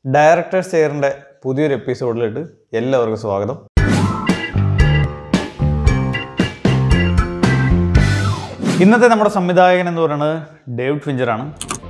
directors ചെയറിൻ്റെ പുതിയൊരു എപ്പിസോഡിലിട്ട് എല്ലാവർക്കും സ്വാഗതം ഇന്നത്തെ നമ്മുടെ സംവിധായകൻ എന്ന് പറയുന്നത് ഡേവിഡ് ഫിഞ്ചറാണ്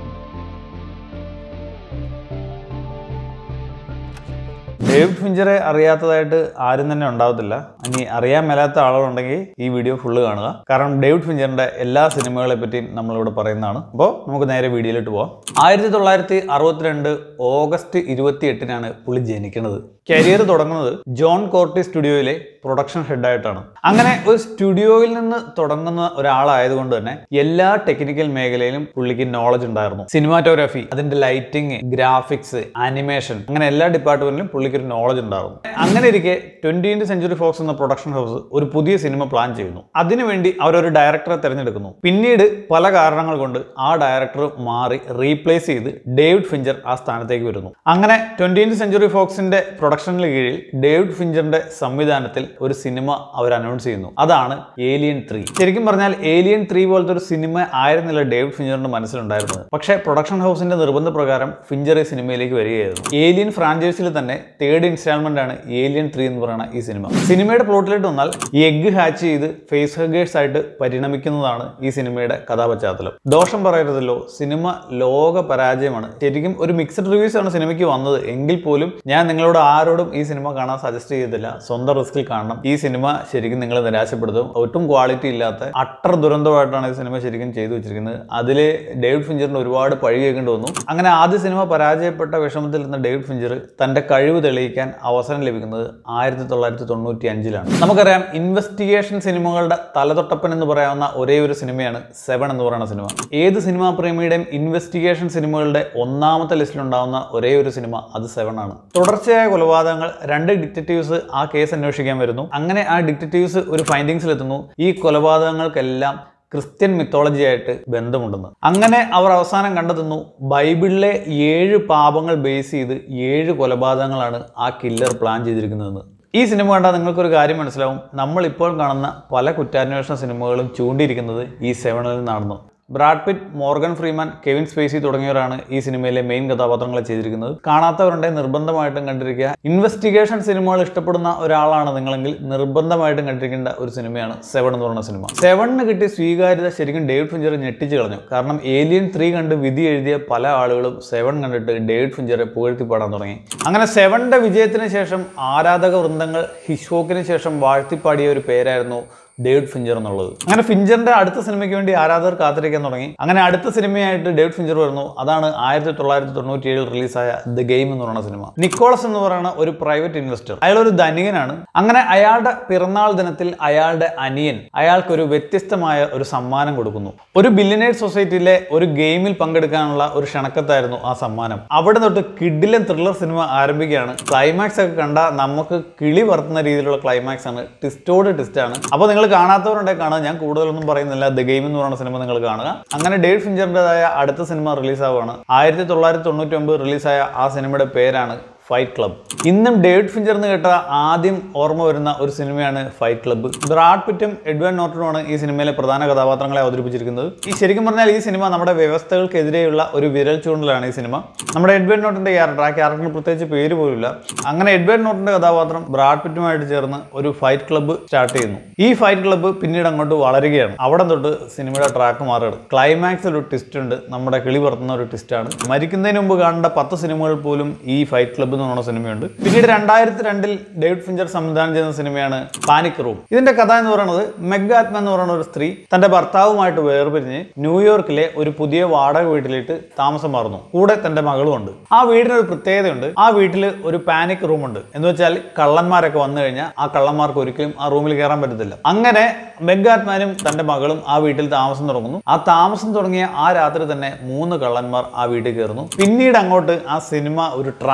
ഡേവിഡ് ഫിഞ്ചറെ അറിയാത്തതായിട്ട് ആരും തന്നെ ഉണ്ടാവത്തില്ല ഇനി അറിയാൻ മേലാത്ത ആളുകളുണ്ടെങ്കിൽ ഈ വീഡിയോ ഫുള്ള് കാണുക കാരണം ഡേവിഡ് ഫിഞ്ചറിന്റെ എല്ലാ സിനിമകളെ പറ്റിയും നമ്മളിവിടെ പറയുന്നതാണ് അപ്പോൾ നമുക്ക് നേരെ വീഡിയോയിലോട്ട് പോവാം ആയിരത്തി തൊള്ളായിരത്തി അറുപത്തിരണ്ട് ഓഗസ്റ്റ് ഇരുപത്തി എട്ടിനാണ് പുള്ളി ജനിക്കുന്നത് കരിയർ തുടങ്ങുന്നത് ജോൺ കോർട്ടി സ്റ്റുഡിയോയിലെ പ്രൊഡക്ഷൻ ഹെഡായിട്ടാണ് അങ്ങനെ ഒരു സ്റ്റുഡിയോയിൽ നിന്ന് തുടങ്ങുന്ന ഒരാളായതുകൊണ്ട് തന്നെ എല്ലാ ടെക്നിക്കൽ മേഖലയിലും പുള്ളിക്ക് നോളജ് ഉണ്ടായിരുന്നു സിനിമാറ്റോഗ്രാഫി അതിന്റെ ലൈറ്റിംഗ് ഗ്രാഫിക്സ് ആനിമേഷൻ അങ്ങനെ എല്ലാ ഡിപ്പാർട്ട്മെന്റിലും പുള്ളിക്ക് ഒരു നോളജ് ഉണ്ടായിരുന്നു അങ്ങനെ ഇരിക്കെ ട്വന്റീൻത് സെഞ്ചുറി ഫോക്സ് എന്ന പ്രൊഡക്ഷൻ ഹൗസ് ഒരു പുതിയ സിനിമ പ്ലാൻ ചെയ്യുന്നു അതിനുവേണ്ടി അവരൊരു ഡയറക്ടറെ തിരഞ്ഞെടുക്കുന്നു പിന്നീട് പല കാരണങ്ങൾ കൊണ്ട് ആ ഡയറക്ടർ മാറി റീപ്ലേസ് ചെയ്ത് ഡേവിഡ് ഫിഞ്ചർ ആ സ്ഥാനത്തേക്ക് വരുന്നു അങ്ങനെ ട്വന്റീൻത് സെഞ്ചുറി ഫോക്സിന്റെ പ്രൊഡക്ഷനിൽ കീഴിൽ ഡേവിഡ് ഫിഞ്ചറിന്റെ സംവിധാനത്തിൽ ഒരു സിനിമ അവർ അനൗൺസ് ചെയ്യുന്നു അതാണ് ഏലിയൻ ത്രീ ശരിക്കും പറഞ്ഞാൽ ഏലിയൻ ത്രീ പോലത്തെ ഒരു സിനിമ ആയിരുന്നില്ല ഡേവിഡ് ഫിഞ്ചറിന്റെ മനസ്സിലുണ്ടായിരുന്നത് പക്ഷേ പ്രൊഡക്ഷൻ ഹൗസിന്റെ നിർബന്ധപ്രകാരം ഫിഞ്ചർ ഈ സിനിമയിലേക്ക് വരികയായിരുന്നു ഏലിയൻ ഫ്രാഞ്ചൈസിൽ തന്നെ തേർഡ് ഇൻസ്റ്റാൾമെന്റ് ആണ് ഏലിയൻ ത്രീ എന്ന് പറയുന്ന ഈ സിനിമ സിനിമയുടെ പ്ലോട്ടിലേക്ക് വന്നാൽ ഈ എഗ് ഹാച്ച് ചെയ്ത് ഫേസ് ഹഗേഴ്സ് ആയിട്ട് പരിണമിക്കുന്നതാണ് ഈ സിനിമയുടെ കഥാപശ്ചാത്തലം ദോഷം പറയരുതല്ലോ സിനിമ ലോക പരാജയമാണ് ശരിക്കും ഒരു മിക്സഡ് റിവ്യൂസ് ആണ് സിനിമയ്ക്ക് വന്നത് എങ്കിൽ പോലും ഞാൻ നിങ്ങളോട് ആരോടും ഈ സിനിമ കാണാൻ സജസ്റ്റ് ചെയ്തില്ല സ്വന്തം റിസ്കിൽ കാണണം ഈ സിനിമ ശരിക്കും നിങ്ങളെ നിരാശപ്പെടുത്തും ഒട്ടും ക്വാളിറ്റി ഇല്ലാത്ത അട്ടർ ദുരന്തമായിട്ടാണ് ഈ സിനിമ ശരിക്കും ചെയ്തു വെച്ചിരിക്കുന്നത് അതിൽ ഡേവിഡ് ഫിഞ്ചറിന് ഒരുപാട് പഴി കേൾക്കേണ്ടി വന്നു അങ്ങനെ ആദ്യ സിനിമ പരാജയപ്പെട്ട വിഷമത്തിൽ ഇരുന്ന ഡേവിഡ് ഫിഞ്ചർ തന്റെ കഴിവ് തെളിയിക്കാൻ അവസരം ലഭിക്കുന്നത് ആയിരത്തി തൊള്ളായിരത്തി തൊണ്ണൂറ്റി അഞ്ചിലാണ് നമുക്കറിയാം ഇൻവെസ്റ്റിഗേഷൻ സിനിമകളുടെ തലതൊട്ടപ്പൻ എന്ന് പറയാവുന്ന ഒരേ ഒരു സിനിമയാണ് സെവൻ എന്ന് പറയുന്ന സിനിമ ഏത് സിനിമാ പ്രേമിയുടെയും ഇൻവെസ്റ്റിഗേഷൻ സിനിമകളുടെ ഒന്നാമത്തെ ലിസ്റ്റിലുണ്ടാവുന്ന ഒരേ ഒരു സിനിമ അത് സെവൻ ആണ് തുടർച്ചയായ കൊലപാതകങ്ങൾ രണ്ട് ഡിറ്റക്റ്റീവ്സ് ആ കേസ് അന്വേഷിക്കാൻ വരുന്നു അങ്ങനെ ആ ഡിറ്റക്റ്റീവ്സ് ഒരു ഫൈൻഡിങ്സിലെത്തുന്നു ഈ കൊലപാതകങ്ങൾക്കെല്ലാം ക്രിസ്ത്യൻ മിത്തോളജി ആയിട്ട് ബന്ധമുണ്ടെന്ന് അങ്ങനെ അവർ അവസാനം കണ്ടെത്തുന്നു ബൈബിളിലെ ഏഴ് പാപങ്ങൾ ബേസ് ചെയ്ത് ഏഴ് കൊലപാതകങ്ങളാണ് ആ കില്ലർ പ്ലാൻ ചെയ്തിരിക്കുന്നതെന്ന് ഈ സിനിമ കണ്ടാൽ നിങ്ങൾക്കൊരു കാര്യം മനസ്സിലാവും നമ്മൾ ഇപ്പോൾ കാണുന്ന പല കുറ്റാന്വേഷണ സിനിമകളും ചൂണ്ടിയിരിക്കുന്നത് ഈ സെവനിൽ നിന്നാണെന്ന് Brad Pitt Morgan Freeman Kevin Spacey തുടങ്ങിയവരാണ് ഈ സിനിമയിലെ മെയിൻ കഥാപാത്രങ്ങളെ ചെയ്തിരിക്കുന്നത് കാണാത്തവരുണ്ടെ നിർബന്ധമായിട്ടും കണ്ടിരിക്കുക ഇൻവെസ്റ്റിഗേഷൻ സിനിമകൾ ഇഷ്ടപ്പെടുന്ന ഒരാളാണ് നിങ്ങളെങ്കിൽ നിർബന്ധമായിട്ടും കണ്ടിരിക്കേണ്ട ഒരു സിനിമയാണ് സെവൻ എന്ന് പറയുന്ന സിനിമ സെവനിന് കിട്ടിയ സ്വീകാര്യത ശരിക്കും ഡേവിഡ് ഫിഞ്ചറെ ഞെട്ടിച്ച് കളഞ്ഞു കാരണം ഏലിയൻ ത്രീ കണ്ട് വിധി എഴുതിയ പല ആളുകളും സെവൻ കണ്ടിട്ട് ഡേവിഡ് ഫിഞ്ചറെ പുകഴ്ത്തി പാടാൻ തുടങ്ങി അങ്ങനെ സെവന്റെ വിജയത്തിന് ശേഷം ആരാധക വൃന്ദങ്ങൾ ഹിഷോക്കിന് ശേഷം വാഴ്ത്തിപ്പാടിയ ഒരു പേരായിരുന്നു ഡേവിഡ് ഫിഞ്ചർ എന്നുള്ളത് അങ്ങനെ ഫിഞ്ചറിന്റെ അടുത്ത സിനിമയ്ക്ക് വേണ്ടി ആരാധകർ കാത്തിരിക്കാൻ തുടങ്ങി അങ്ങനെ അടുത്ത സിനിമയായിട്ട് ഡേവിഡ് ഫിഞ്ചർ വരുന്നു അതാണ് ആയിരത്തി തൊള്ളായിരത്തി തൊണ്ണൂറ്റി ഏഴിൽ റിലീസായ ദ ഗെയിം എന്ന് പറയുന്ന സിനിമ നിക്കോളസ് എന്ന് പറയുന്ന ഒരു പ്രൈവറ്റ് ഇൻവെസ്റ്റർ അയാൾ ഒരു ധനികനാണ് അങ്ങനെ അയാളുടെ പിറന്നാൾ ദിനത്തിൽ അയാളുടെ അനിയൻ അയാൾക്ക് ഒരു വ്യത്യസ്തമായ ഒരു സമ്മാനം കൊടുക്കുന്നു ഒരു ബില്യനേഴ്സ് സൊസൈറ്റിയിലെ ഒരു ഗെയിമിൽ പങ്കെടുക്കാനുള്ള ഒരു ക്ഷണക്കത്തായിരുന്നു ആ സമ്മാനം അവിടെ തൊട്ട് കിഡിലൻ ത്രില്ലർ സിനിമ ആരംഭിക്കുകയാണ് ക്ലൈമാക്സ് ഒക്കെ കണ്ട നമുക്ക് കിളി പറത്തുന്ന രീതിയിലുള്ള ക്ലൈമാക്സ് ആണ് ടിസ്റ്റോട് ടിസ്റ്റ് ആണ് അപ്പോൾ നിങ്ങൾ കാണാത്തവരുണ്ടെങ്കിൽ കാണുക ഞാൻ കൂടുതലൊന്നും പറയുന്നില്ല ദ ഗെയിം എന്ന് പറയുന്ന സിനിമ നിങ്ങൾ കാണുക അങ്ങനെ ഡേവിഡ് ഫിഞ്ചറിൻ്റെതായ അടുത്ത സിനിമ റിലീസാവുകയാണ് ആയിരത്തി തൊള്ളായിരത്തി തൊണ്ണൂറ്റി ഒമ്പത് റിലീസായ ആ സിനിമയുടെ പേരാണ് ഫൈറ്റ് ക്ലബ് ഇന്നും ഡേവിഡ് ഫിഞ്ചർ എന്ന് കേട്ട ആദ്യം ഓർമ്മ വരുന്ന ഒരു സിനിമയാണ് ഫൈറ്റ് ക്ലബ്ബ് ബ്രാഡ് പിറ്റും എഡ്വൻ നോർട്ടനുമാണ് ഈ സിനിമയിലെ പ്രധാന കഥാപാത്രങ്ങളെ അവതരിപ്പിച്ചിരിക്കുന്നത് ഈ ശരിക്കും പറഞ്ഞാൽ ഈ സിനിമ നമ്മുടെ വ്യവസ്ഥകൾക്കെതിരെയുള്ള ഒരു വിരൽ ചൂണ്ടലാണ് ഈ സിനിമ നമ്മുടെ എഡ്വൻ നോട്ടിന്റെ ക്യാരക്ടർ ആ ക്യാരക്ടറിന് പ്രത്യേകിച്ച് പേര് പോലുമില്ല അങ്ങനെ എഡ്വൻ നോട്ടിന്റെ കഥാപാത്രം ബ്രാഡ് പിറ്റുമായിട്ട് ചേർന്ന് ഒരു ഫൈറ്റ് ക്ലബ്ബ് സ്റ്റാർട്ട് ചെയ്യുന്നു ഈ ഫൈറ്റ് ക്ലബ്ബ് പിന്നീട് അങ്ങോട്ട് വളരുകയാണ് അവിടെ തൊട്ട് സിനിമയുടെ ട്രാക്ക് മാറുകയാണ് ക്ലൈമാക്സിൽ ഒരു ട്വിസ്റ്റ് ഉണ്ട് നമ്മുടെ കിളി പറത്തുന്ന ഒരു ട്വിസ്റ്റാണ് മരിക്കുന്നതിന് മുമ്പ് കാണേണ്ട പത്ത് സിനിമകൾ പോലും ഈ ഫൈറ്റ് ക്ലബ്ബ് എന്ന് പറയുന്ന സിനിമയുണ്ട് പിന്നീട് രണ്ടായിരത്തി രണ്ടിൽ ഡേവിഡ് ഫിഞ്ചർ സംവിധാനം ചെയ്യുന്ന സിനിമയാണ് പാനിക് റൂം ഇതിന്റെ കഥ എന്ന് പറയുന്നത് മെഗാത്മ എന്ന് പറയുന്ന ഒരു സ്ത്രീ തന്റെ ഭർത്താവുമായിട്ട് വേർപിരിഞ്ഞ് ന്യൂയോർക്കിലെ ഒരു പുതിയ വാടക വീട്ടിലിട്ട് താമസം മാറുന്നു കൂടെ തന്റെ മകളും ഉണ്ട് ആ വീടിന് ഒരു പ്രത്യേകതയുണ്ട് ആ വീട്ടിൽ ഒരു പാനിക് റൂം ഉണ്ട് എന്ന് വെച്ചാൽ കള്ളന്മാരൊക്കെ വന്നു കഴിഞ്ഞാൽ ആ കള്ളന്മാർക്ക് ഒരിക്കലും ആ റൂമിൽ കയറാൻ പറ്റത്തില്ല അങ്ങനെ മെഗാത്മാനും തന്റെ മകളും ആ വീട്ടിൽ താമസം തുടങ്ങുന്നു ആ താമസം തുടങ്ങിയ ആ രാത്രി തന്നെ മൂന്ന് കള്ളന്മാർ ആ വീട്ടിൽ കയറുന്നു പിന്നീട് അങ്ങോട്ട് ആ സിനിമ ഒരു ട്രാക്കിലേക്ക്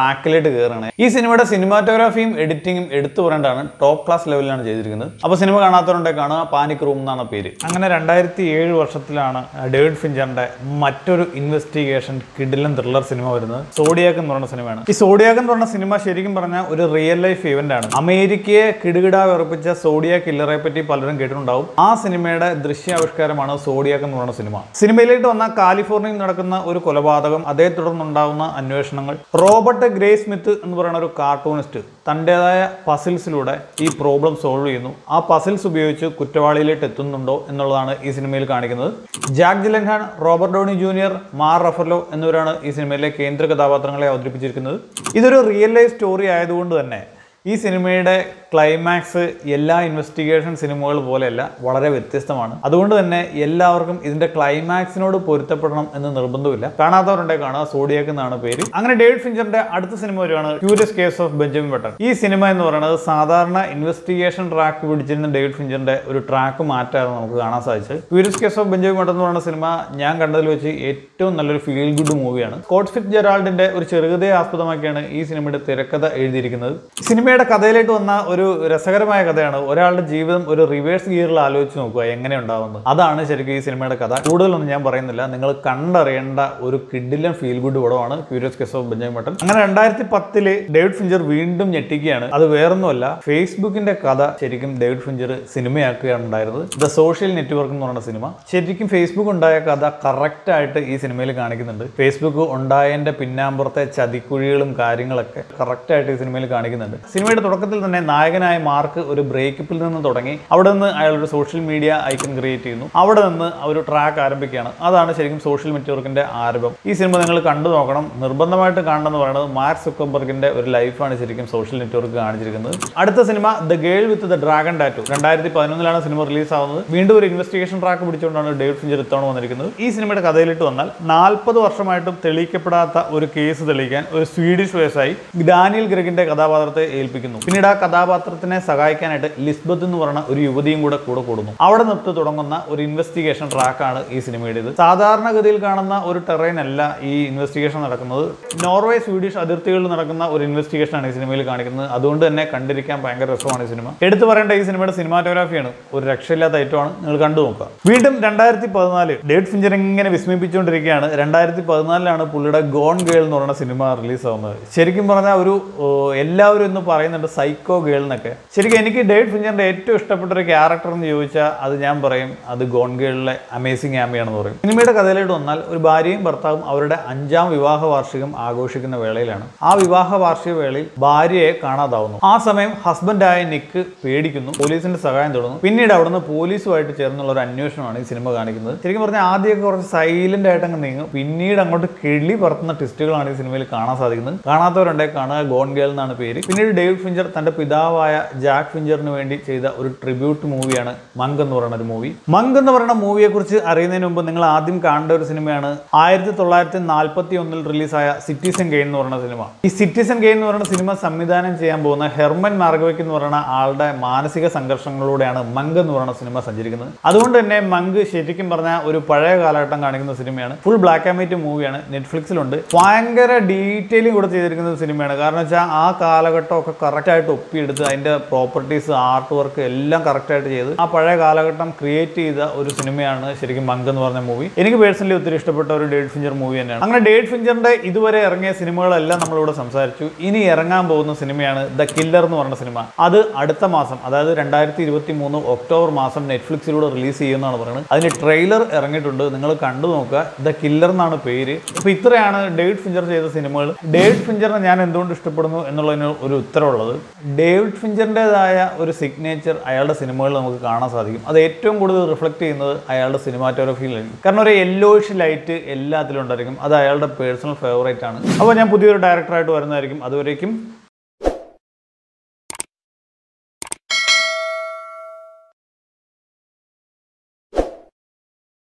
ആയിട്ട് കയറുകയാണ് ഈ സിനിമയുടെ സിനിമാറ്റോഗ്രാഫിയും എഡിറ്റിംഗും എടുത്തു പറയേണ്ടതാണ് ടോപ്പ് ക്ലാസ് ലെവലിലാണ് ചെയ്തിരിക്കുന്നത് അപ്പോൾ സിനിമ കാണാത്തവരുണ്ടെ കാണുക പാനിക് റൂം എന്നാണ് പേര് അങ്ങനെ രണ്ടായിരത്തി ഏഴ് വർഷത്തിലാണ് ഡേവിഡ് ഫിഞ്ചറിന്റെ മറ്റൊരു ഇൻവെസ്റ്റിഗേഷൻ കിഡിലൻ ത്രില്ലർ സിനിമ വരുന്നത് സോഡിയാക്ക് എന്ന് പറയുന്ന സിനിമയാണ് ഈ സോഡിയാക്ക് എന്ന് പറയുന്ന സിനിമ ശരിക്കും പറഞ്ഞാൽ ഒരു റിയൽ ലൈഫ് ഇവന്റ് ആണ് അമേരിക്കയെ കിടുകിടാ വിറപ്പിച്ച സോഡിയ കില്ലറെ പറ്റി പലരും കേട്ടിട്ടുണ്ടാവും ആ സിനിമയുടെ ദൃശ്യാവിഷ്കാരമാണ് സോഡിയാക്ക് എന്ന് പറയുന്ന സിനിമ സിനിമയിലേക്ക് വന്ന കാലിഫോർണിയയിൽ നടക്കുന്ന ഒരു കൊലപാതകം അതേ തുടർന്നുണ്ടാവുന്ന അന്വേഷണങ്ങൾ റോബർട്ട് ഗ്രേ സ്മിത്ത് എന്ന് പറയുന്ന ഒരു കാർട്ടൂണിസ്റ്റ് തൻ്റെതായ പസിൽസിലൂടെ ഈ പ്രോബ്ലം സോൾവ് ചെയ്യുന്നു ആ പസിൽസ് ഉപയോഗിച്ച് കുറ്റവാളിയിലേക്ക് എത്തുന്നുണ്ടോ എന്നുള്ളതാണ് ഈ സിനിമയിൽ കാണിക്കുന്നത് Jake Gyllenhaal Robert Downey junior Mark Ruffalo എന്നിവരാണ് ഈ സിനിമയിലെ കേന്ദ്ര കഥാപാത്രങ്ങളെ അവതരിപ്പിച്ചിരിക്കുന്നത് ഇതൊരു റിയൽ ലൈഫ് സ്റ്റോറി ആയതുകൊണ്ട് തന്നെ ഈ സിനിമയുടെ ക്ലൈമാക്സ് എല്ലാ ഇൻവെസ്റ്റിഗേഷൻ സിനിമകൾ പോലെയല്ല വളരെ വ്യത്യസ്തമാണ് അതുകൊണ്ട് തന്നെ എല്ലാവർക്കും ഇതിന്റെ ക്ലൈമാക്സിനോട് പൊരുത്തപ്പെടണം എന്ന് നിർബന്ധമില്ല കാണാത്തവരുണ്ടെ കാണുക സോഡിയാക്ക് എന്നാണ് പേര് അങ്ങനെ ഡേവിഡ് ഫിഞ്ചറിന്റെ അടുത്ത സിനിമ വരുവാണ് curious case of Benjamin Button ഈ സിനിമ എന്ന് പറയുന്നത് സാധാരണ ഇൻവെസ്റ്റിഗേഷൻ ട്രാക്ക് പിടിച്ചിരുന്ന ഡേവിഡ് ഫിഞ്ചറിന്റെ ഒരു ട്രാക്ക് മാറ്റാണ് നമുക്ക് കാണാൻ സാധിച്ചത് curious case of Benjamin Button എന്ന് പറയുന്ന സിനിമ ഞാൻ കണ്ടതിൽ വെച്ച് ഏറ്റവും നല്ലൊരു ഫീൽ ഗുഡ് മൂവിയാണ് സ്കോട്ട് ഫിറ്റ് ജെറാൾഡിന്റെ ഒരു ചെറുകഥയെ ആസ്പദമാക്കിയാണ് ഈ സിനിമയുടെ തിരക്കഥ എഴുതിയിരിക്കുന്നത് സിനിമയുടെ കഥയിലേക്ക് വന്ന ഒരു രസകരമായ കഥയാണ് ഒരാളുടെ ജീവിതം ഒരു റിവേഴ്സ് ഗിയറിൽ ആലോചിച്ച് നോക്കുക എങ്ങനെ ഉണ്ടാവുന്നത് അതാണ് ശരിക്കും ഈ സിനിമയുടെ കഥ കൂടുതലൊന്നും ഞാൻ പറയുന്നില്ല നിങ്ങൾ കണ്ടറിയേണ്ട ഒരു കിഡിലൻ ഫീൽ ഗുഡ് പടമാണ് curious case of Benjamin Button അങ്ങനെ രണ്ടായിരത്തി പത്തില് ഡേവിഡ് ഫിഞ്ചർ വീണ്ടും ഞെട്ടിക്കുകയാണ് അത് വേറൊന്നുമല്ല ഫേസ്ബുക്കിന്റെ കഥ ശരിക്കും ഡേവിഡ് ഫിഞ്ചർ സിനിമയാക്കുകയാണ് ഉണ്ടായിരുന്നത് ദ സോഷ്യൽ നെറ്റ്വർക്ക് എന്ന് പറയുന്ന സിനിമ ശരിക്കും ഫേസ്ബുക്ക് ഉണ്ടായ കഥ കറക്റ്റ് ആയിട്ട് ഈ സിനിമയിൽ കാണിക്കുന്നുണ്ട് ഫേസ്ബുക്ക് ഉണ്ടായതിന്റെ പിന്നാമ്പുറത്തെ ചതിക്കുഴികളും കാര്യങ്ങളൊക്കെ കറക്റ്റ് ആയിട്ട് ഈ സിനിമയിൽ കാണിക്കുന്നുണ്ട് സിനിമയുടെ തുടക്കത്തിൽ തന്നെ നായകനായ മാർക്ക് ഒരു ബ്രേക്കപ്പിൽ നിന്ന് തുടങ്ങി അവിടെ നിന്ന് അയാൾ ഒരു സോഷ്യൽ മീഡിയ ഐക്കൺ ക്രിയേറ്റ് ചെയ്യുന്നു അവിടെ നിന്ന് ഒരു ട്രാക്ക് ആരംഭിക്കുകയാണ് അതാണ് ശരിക്കും സോഷ്യൽ നെറ്റ്വർക്കിന്റെ ആരംഭം ഈ സിനിമ നിങ്ങൾ കണ്ടു നോക്കണം നിർബന്ധമായിട്ട് കാണണം എന്ന് പറയുന്നത് മാർക്ക് സുക്കംബർഗിന്റെ ഒരു ലൈഫാണ് ശരിക്കും സോഷ്യൽ നെറ്റ്വർക്ക് കാണിച്ചിരിക്കുന്നത് അടുത്ത സിനിമ the girl with the dragon tattoo രണ്ടായിരത്തി പതിനൊന്നിലാണ് സിനിമ റിലീസ് ആവുന്നത് വീണ്ടും ഒരു ഇൻവെസ്റ്റിഗേഷൻ ട്രാക്ക് പിടിച്ചുകൊണ്ടാണ് ഡേവിഡ് ഫിഞ്ചർ ഇത്തവണ വന്നിരിക്കുന്നത് ഈ സിനിമയുടെ കഥയിലിട്ട് വന്നാൽ നാൽപ്പത് വർഷമായിട്ടും തെളിയിക്കപ്പെടാത്ത ഒരു കേസ് തെളിയിക്കാൻ ഒരു സ്വീഡിഷ് വ്യവസായി ഡാനിയൽ ഗ്രഗിന്റെ കഥാപാത്രത്തെ ഏൽപ്പിക്കുന്നു പിന്നീട് ആ കഥാപാത്രത്തിനെ സഹായിക്കാനായിട്ട് ലിസ്ബത്ത് എന്ന് പറയുന്ന ഒരു യുവതിയും കൂടെ കൂടെ കൂടുന്നു അവിടെ നിർത്തി തുടങ്ങുന്ന ഒരു ഇൻവെസ്റ്റിഗേഷൻ ട്രാക്കാണ് ഈ സിനിമയുടേത് സാധാരണഗതിയിൽ കാണുന്ന ഒരു ടെറൈൻ അല്ല ഈ ഇൻവെസ്റ്റിഗേഷൻ നടക്കുന്നത് നോർവേ സ്വീഡിഷ് അതിർത്തികളിൽ നടക്കുന്ന ഒരു ഇൻവെസ്റ്റിഗേഷൻ ആണ് ഈ സിനിമയിൽ കാണിക്കുന്നത് അതുകൊണ്ട് തന്നെ കണ്ടിരിക്കാൻ ഭയങ്കര രസമാണ് ഈ സിനിമ എടുത്തു പറയേണ്ട ഈ സിനിമയുടെ സിനിമാറ്റോഗ്രാഫിയാണ് ഒരു രക്ഷയില്ലാത്ത ഐറ്റമാണ് നിങ്ങൾ കണ്ടു നോക്കുക വീണ്ടും രണ്ടായിരത്തി പതിനാല് ഡേവിഡ് ഫിഞ്ചർ ഇങ്ങനെ വിസ്മയിപ്പിച്ചുകൊണ്ടിരിക്കുകയാണ് രണ്ടായിരത്തി പതിനാലിലാണ് പുള്ളിയുടെ ഗോൺ ഗേൾ എന്ന് പറയുന്ന സിനിമ റിലീസ് ആവുന്നത് ശരിക്കും പറഞ്ഞാൽ ഒരു ഓ, എല്ലാവരും ഇന്ന് പറയുന്നുണ്ട് സൈക്കോ ഗേൾ എന്നൊക്കെ ശരിക്കും എനിക്ക് ഡേവിഡ് ഫിഞ്ചറിന്റെ ഏറ്റവും ഇഷ്ടപ്പെട്ട ഒരു ക്യാരക്ടർ എന്ന് ചോദിച്ചാൽ അത് ഞാൻ പറയും അത് ഗോൺ ഗേളിലെ അമേസിംഗ് ആമിയാണെന്ന് പറയും സിനിമയുടെ കഥയിലോട്ട് വന്നാൽ ഒരു ഭാര്യയും ഭർത്താവും അവരുടെ അഞ്ചാം വിവാഹ വാർഷികം ആഘോഷിക്കുന്ന വേളയിലാണ് ആ വിവാഹ വാർഷിക വേളയിൽ ഭാര്യയെ കാണാതാവുന്നു ആ സമയം ഹസ്ബൻഡായ നിക്ക് പേടിക്കുന്നു പോലീസിന്റെ സഹായം തുടങ്ങുന്നു പിന്നീട് അവിടുന്ന് പോലീസുമായിട്ട് ചേർന്നുള്ള ഒരു അന്വേഷണമാണ് ഈ സിനിമ കാണിക്കുന്നത് ശരിക്കും പറഞ്ഞാൽ ആദ്യമൊക്കെ കുറച്ച് സൈലന്റ് ആയിട്ട് അങ്ങ് നീങ്ങും പിന്നീട് അങ്ങോട്ട് കിളി പറത്തുന്ന ട്വിസ്റ്റുകളാണ് ഈ സിനിമയിൽ കാണാൻ സാധിക്കുന്നത് കാണാത്തവരുണ്ടെങ്കിൽ കാണുക ഗോൺ ഗേൾ എന്നാണ് പേര് പിന്നീട് ഡേവിഡ് ഫിഞ്ചർ തന്റെ പിതാവായ ജാക്ക് ഫിഞ്ചറിന് വേണ്ടി ചെയ്ത ഒരു ട്രിബ്യൂട്ട് മൂവിയാണ് മങ്ക് എന്ന് പറയുന്ന ഒരു മൂവി മങ്ക് എന്ന് പറയുന്ന മൂവിയെ കുറിച്ച് അറിയുന്നതിന് മുമ്പ് നിങ്ങൾ ആദ്യം കാണേണ്ട ഒരു സിനിമയാണ് ആയിരത്തി തൊള്ളായിരത്തി നാൽപ്പത്തി ഒന്നിൽ റിലീസായ സിറ്റിസൺ ഗെയിൻ എന്ന് പറയുന്ന സിനിമ ഈ സിറ്റിസൺ ഗെയിൻ എന്ന് പറയുന്ന സിനിമ സംവിധാനം ചെയ്യാൻ പോകുന്ന ഹെർമൻ മാർഗവയ്ക്ക് എന്ന് പറയുന്ന ആളുടെ മാനസിക സംഘർഷങ്ങളിലൂടെയാണ് മങ്ക് എന്ന് പറയുന്ന സിനിമ സഞ്ചരിക്കുന്നത് അതുകൊണ്ട് തന്നെ മങ്ക് ശരിക്കും പറഞ്ഞാൽ ഒരു പഴയ കാലഘട്ടം കാണിക്കുന്ന സിനിമയാണ് ഫുൾ ബ്ലാക്ക് ആൻഡ് വൈറ്റ് മൂവിയാണ് നെറ്റ്ഫ്ലിക്സിലുണ്ട് ഭയങ്കര ഡീറ്റെയിലിംഗ് കൂടെ ചെയ്തിരിക്കുന്ന ഒരു സിനിമയാണ് കാരണം വെച്ചാൽ ആ കാലഘട്ടമൊക്കെ കറക്റ്റായിട്ട് ഒപ്പിയെടുത്ത് അതിന്റെ പ്രോപ്പർട്ടീസ് ആർട്ട് വർക്ക് എല്ലാം കറക്റ്റായിട്ട് ചെയ്ത് ആ പഴയ കാലഘട്ടം ക്രിയേറ്റ് ചെയ്ത ഒരു സിനിമയാണ് ശരിക്കും മങ്ക് എന്ന് പറഞ്ഞ മൂവി എനിക്ക് പേഴ്സണലി ഒത്തിരി ഇഷ്ടപ്പെട്ട ഒരു ഡേവിഡ് ഫിഞ്ചർ മൂവി തന്നെയാണ് അങ്ങനെ ഡേവിഡ് ഫിഞ്ചറിന്റെ ഇതുവരെ ഇറങ്ങിയ സിനിമകളെല്ലാം നമ്മളിവിടെ സംസാരിച്ചു ഇനി ഇറങ്ങാൻ പോകുന്ന സിനിമയാണ് ദ കില്ലർ എന്ന് പറയുന്ന സിനിമ അത് അടുത്ത മാസം അതായത് രണ്ടായിരത്തി ഇരുപത്തി മൂന്ന് ഒക്ടോബർ മാസം നെറ്റ്ഫ്ലിക്സിലൂടെ റിലീസ് ചെയ്യുമെന്നാണ് പറയുന്നത് അതിന് ട്രെയിലർ ഇറങ്ങിയിട്ടുണ്ട് നിങ്ങൾ കണ്ടു നോക്കുക ദ കില്ലർ എന്നാണ് പേര് അപ്പോൾ ഇത്രയാണ് ഡേവിഡ് ഫിഞ്ചർ ചെയ്ത സിനിമകൾ ഡേവിഡ് ഫിഞ്ചറിനെ ഞാൻ എന്തുകൊണ്ട് ഇഷ്ടപ്പെടുന്നു എന്നുള്ളതിന് ഒരു ഉത്തരവുള്ളത് ഡേവിഡ് ഫിഞ്ചറിൻ്റെതായ ഒരു സിഗ്നേച്ചർ അയാളുടെ സിനിമകളിൽ നമുക്ക് കാണാൻ സാധിക്കും അത് ഏറ്റവും കൂടുതൽ റിഫ്ലക്ട് ചെയ്യുന്നത് അയാളുടെ സിനിമാറ്റോഗ്രഫിയിലായിരിക്കും കാരണം ഒരു യെല്ലോയിഷ് ലൈറ്റ് എല്ലാത്തിലും ഉണ്ടായിരിക്കും അത് അയാളുടെ പേഴ്സണൽ ഫേവറേറ്റ് ആണ് അപ്പോൾ ഞാൻ പുതിയൊരു ഡയറക്ടറായിട്ട് വരുന്നതായിരിക്കും അതുവരേക്കും